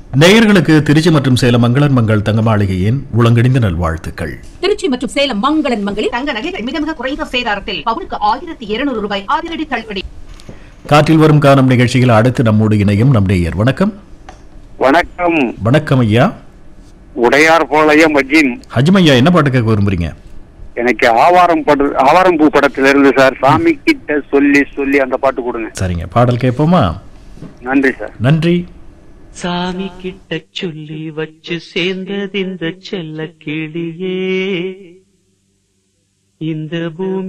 நேயர்களுக்கு திருச்சி மற்றும் சேலம் மங்களன் மங்கள் தங்க மாளிகையின் உளங்கடிந்த நல்வாழ்த்துக்கள் திருச்சி மற்றும் சேலம் மங்களன் மங்களில் தங்க நகைகள் மிக மிக குறைந்த சேதாரத்தில் பவுனுக்கு ஆயிரத்தி இருநூறு ரூபாய் அதிரடி தள்ளுபடி காற்றில் வரும் காலம் நிகழ்ச்சியில் அடுத்து நம்மோடு இணையும் நம் நேயர் வணக்கம் வணக்கம் வணக்கம் ஐயா உடையார் போலயம் மஜின் ஹஜ்ம் ஐயா என்ன பாட்டு கேட்க விரும்புறீங்க எனக்கு ஆவாரம் பட ஆவாரம் பூ படத்துல இருந்து சார் சாமி கிட்ட சொல்லி சொல்லி அந்த பாட்டு கொடுங்க சரிங்க பாடல் கேட்போமா நன்றி சார் நன்றி சாமி கிட்ட சொல்லி வச்சு சேர்ந்தது இந்த செல்ல கிளியே இந்த பூமி